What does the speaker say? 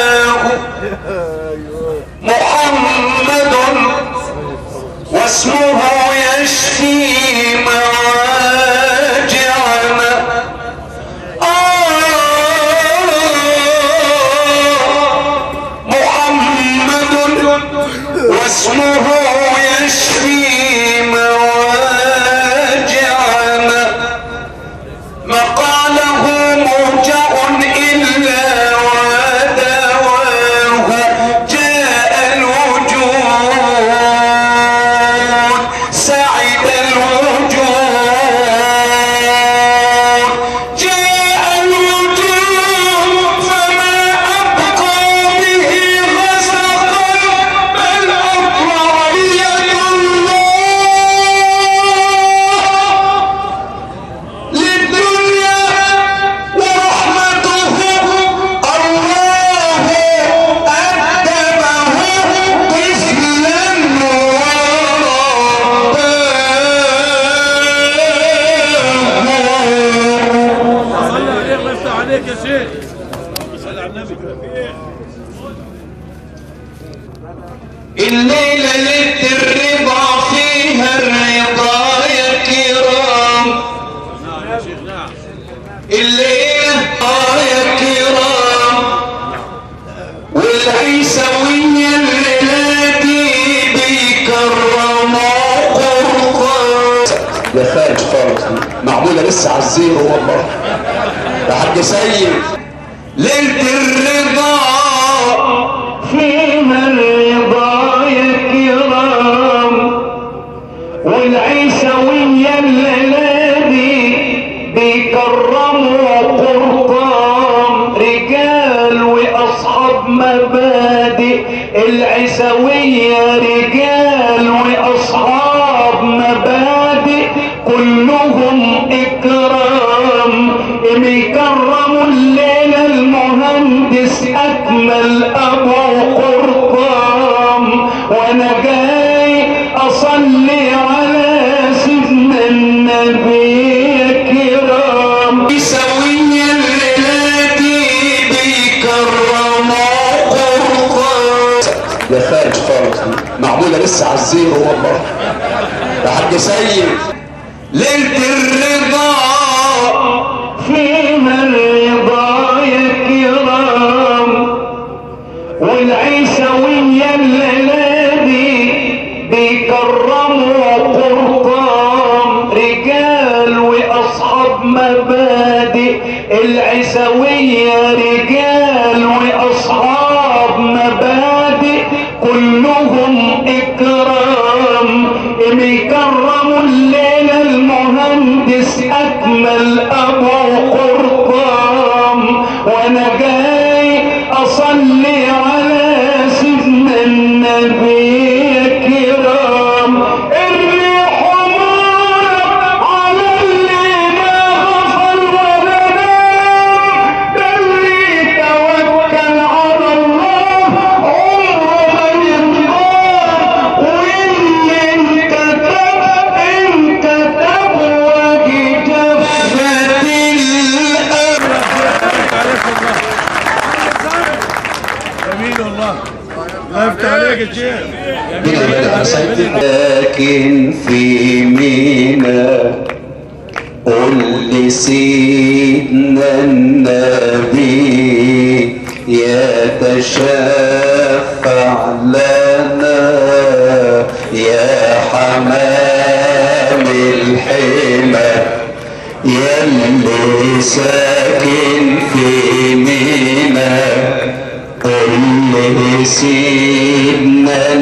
محمد واسمه يشفي مواجعنا آه محمد واسمه يشفي مواجعنا ما قاله موجع إلا ودواه جاء الوجود سعد الوجود جاء الوجود فما أبقى به غسقا بل أطلع يد الله للدنيا ورحمته الله أدبه طفلا ورباه صلى عليك الله يفتح عليك يا شيخ صلى على النبي الليلة ليلة الرضا فيها الرضا يا كرام نعم يا شيخ نعم الليلة آه يا كرام والعيسوية الليلة دي بيكرموا قرطان يا خارج خالص معمولة لسه على الزيرو والله يا حاج سيد ليلة الرضا فيها الرضا يا كرام والعيسوية الليلة دي بيكرموا قرطان رجال وأصحاب مبادئ العيسوية رجال وأصحاب مبادئ كلهم إكرام بيكرموا الليلة المهندس أكمل أبو قرطان وأنا جاي أصلي على سيدنا النبي الكرام يسوي الليلة دي بيكرموا قرطان يا خارج خالص معمولة لسه على الزيرو والله يا حاج سيد ليلة الرضا فيها الرضا يا كرام والعيسوية الليلة دي بيكرموا قرطان رجال وأصحاب مبادئ العيسوية رجال وأصحاب مبادئ كلهم إكرام بيكرموا الليلة المهندس أكمل أبو قرطان وأنا جاي أصلي على سيدنا النبي الكرام الريح نور على اللي ما غفل ولا نام ده اللي توكل على الله عمره ما ينضام واللي انكتب انكتب وجه جفة الأرض جميل والله الله يفتح عليك يا شيخ لكن في مينا قل لسيدنا النبي يتشفع لنا يا حمام الحمى يلي ساكن في مينا قل لسيدنا